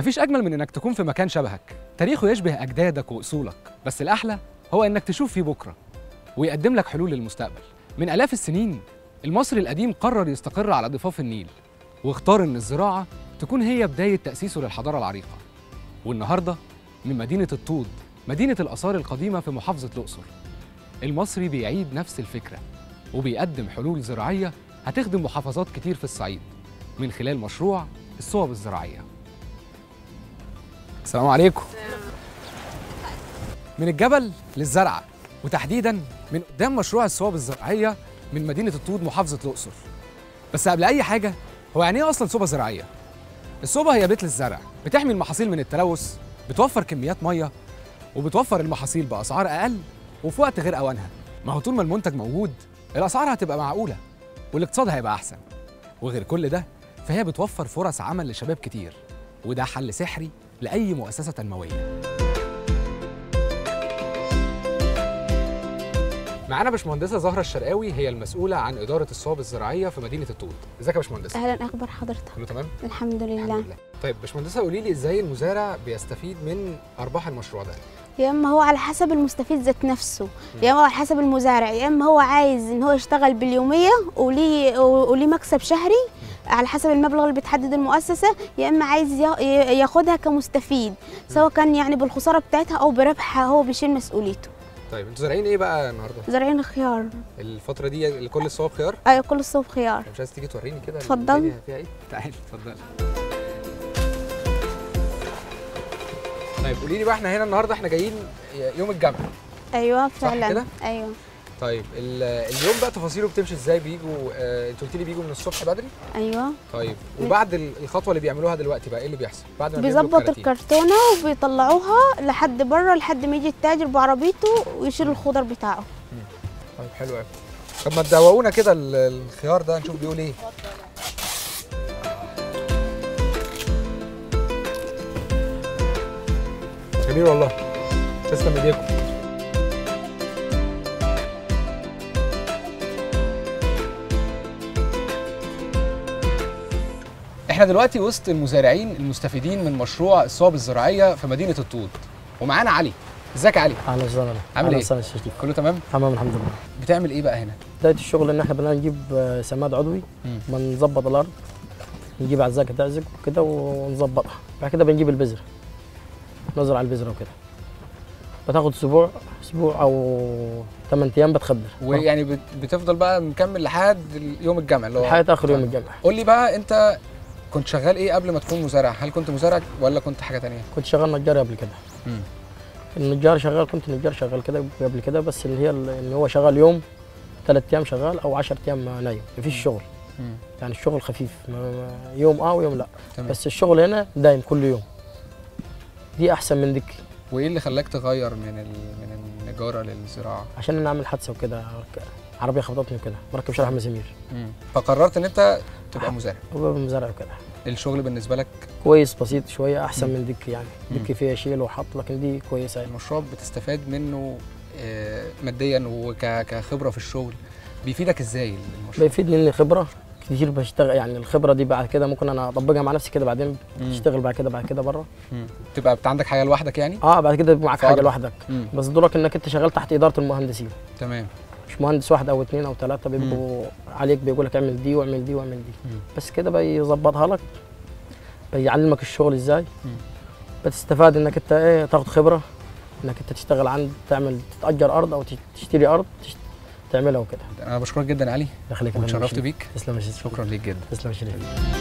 مفيش أجمل من إنك تكون في مكان شبهك تاريخه يشبه أجدادك وأصولك بس الأحلى هو إنك تشوف فيه بكرة ويقدم لك حلول للمستقبل من آلاف السنين المصري القديم قرر يستقر على ضفاف النيل واختار إن الزراعة تكون هي بداية تأسيسه للحضارة العريقة والنهاردة من مدينة الطود مدينة الآثار القديمة في محافظة الأقصر المصري بيعيد نفس الفكرة وبيقدم حلول زراعية هتخدم محافظات كتير في الصعيد من خلال مشروع الصوب الزراعية السلام عليكم من الجبل للزرعة وتحديدا من قدام مشروع الصوب الزراعية من مدينة الطود محافظة الأقصر بس قبل أي حاجة هو يعني إيه أصلا صوبة زراعية؟ الصوبة هي بيت للزرع بتحمي المحاصيل من التلوث بتوفر كميات مية وبتوفر المحاصيل بأسعار أقل وفي وقت غير أوانها ما هو طول ما المنتج موجود الأسعار هتبقى معقولة والاقتصاد هيبقى أحسن وغير كل ده فهي بتوفر فرص عمل لشباب كتير وده حل سحري لأي مؤسسة تنموية معانا باشمهندسة زهرة الشرقاوي هي المسؤولة عن إدارة الصواب الزراعية في مدينة الطود ازيك يا باشمهندسة؟ اهلا اخبار حضرتك كله تمام؟ الحمد لله طيب باشمهندسة قولي لي ازاي المزارع بيستفيد من أرباح المشروع ده؟ يا اما هو على حسب المستفيد ذات نفسه يا اما على حسب المزارع يا اما هو عايز ان هو يشتغل باليوميه وليه وليه مكسب شهري على حسب المبلغ اللي بتحدد المؤسسه يا اما عايز يا- ياخدها كمستفيد سواء كان يعني بالخساره بتاعتها او بربحها هو بيشيل مسؤوليته طيب انتوا زارعين ايه بقى النهارده؟ زارعين خيار الفترة دي كل الصواب خيار؟ ايوه كل الصوب خيار مش عايز تيجي توريني كده اتفضل. الدنيا فيها ايه؟ تعالي اتفضلي طيب قولي لي بقى احنا هنا النهارده احنا جايين يوم الجمع ايوه كده؟ فعلا ايوه طيب ال- اليوم بقى تفاصيله بتمشي ازاي بيجوا اه انت قلت لي بيجوا من الصبح بدري ايوه طيب وبعد ال- الخطوه اللي بيعملوها دلوقتي بقى ايه اللي بيحصل بعد ما بيملوا بيظبط الكراتين؟ الكرتونه وبيطلعوها لحد بره لحد ما يجي التاجر بعربيته ويشيل الخضر بتاعه طيب حلو قوي طب ما تدوقونا كده ال- الخيار ده نشوف بيقول ايه جميل والله تسلم ايديكم احنا دلوقتي وسط المزارعين المستفيدين من مشروع الصواب الزراعيه في مدينه الطود ومعانا علي ازيك يا علي اهلا وسهلا عامل أهلا إيه؟ وسهلا شريف كله تمام تمام الحمد لله بتعمل ايه بقى هنا بدايه الشغل ان احنا بدنا نجيب آه، سماد عضوي مم. بنظبط الارض نجيب عزاكه تعزق وكده ونظبطها بعد كده بنجيب البذره نزرع البذره وكده بتاخد اسبوع اسبوع او 8 ايام بتخبر ويعني بت- بتفضل بقى مكمل لحد يوم الجمع اللي هو لحد اخر يوم الجمع قول لي بقى انت كنت شغال ايه قبل ما تكون مزارع هل كنت مزارع ولا كنت حاجه تانية كنت شغال نجار قبل كده النجار شغال كنت نجار شغال كده قبل كده بس اللي هي ال- ان هو شغال يوم ثلاث ايام شغال او 10 ايام نايم مفيش شغل مم. يعني الشغل خفيف ما- ما- يوم اه ويوم لا تمام. بس الشغل هنا دايم كل يوم دي احسن من ديك وايه اللي خلاك تغير من ال... من النجاره للزراعه عشان انا اعمل حادثه وكده رك- عربيه خبطتني وكده مركب شرح مسامير فقررت ان انت تبقى مزارع وباب مزارع وكده الشغل بالنسبه لك كويس بسيط شويه احسن مم. من ديك يعني مم. ديك فيها شيل وحط لكن دي كويسه يعني. المشروع بتستفاد منه آه، ماديا وكخبره في الشغل بيفيدك ازاي المشروع بيفيدني اني خبره كتير بشتغل يعني الخبره دي بعد كده ممكن انا اطبقها مع نفسي كده بعدين مم. تشتغل بعد كده بعد كده بره مم. تبقى بت- عندك حاجه لوحدك يعني اه بعد كده بيبقى معاك فرد. حاجه لوحدك مم. بس دورك انك انت شغال تحت اداره المهندسين تمام مش مهندس واحد او اثنين او ثلاثه بيبقوا عليك بيقول لك اعمل دي واعمل دي واعمل دي مم. بس كده بيظبطها لك بيعلمك الشغل ازاي مم. بتستفاد انك انت ايه تاخد خبره انك انت تشتغل عند تعمل تتاجر ارض او تشتري ارض تشت- تعملها وكده انا بشكرك جدا يا علي يخليك يا فندم واتشرفت شريف. بيك تسلم يا شريف شكرا ليك جدا تسلم يا شريف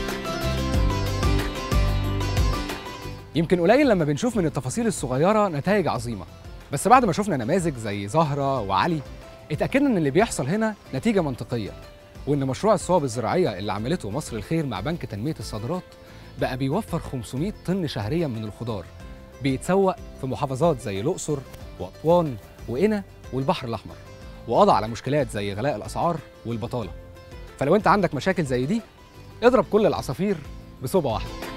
يمكن قليل لما بنشوف من التفاصيل الصغيرة نتائج عظيمة بس بعد ما شفنا نماذج زي زهرة وعلي اتأكدنا ان اللي بيحصل هنا نتيجة منطقية وان مشروع الصواب الزراعية اللي عملته مصر الخير مع بنك تنمية الصادرات بقى بيوفر 500 طن شهريا من الخضار بيتسوق في محافظات زي الأقصر وأسوان وقنا والبحر الأحمر وقضى على مشكلات زي غلاء الأسعار والبطالة فلو انت عندك مشاكل زي دي اضرب كل العصافير بصوبة واحدة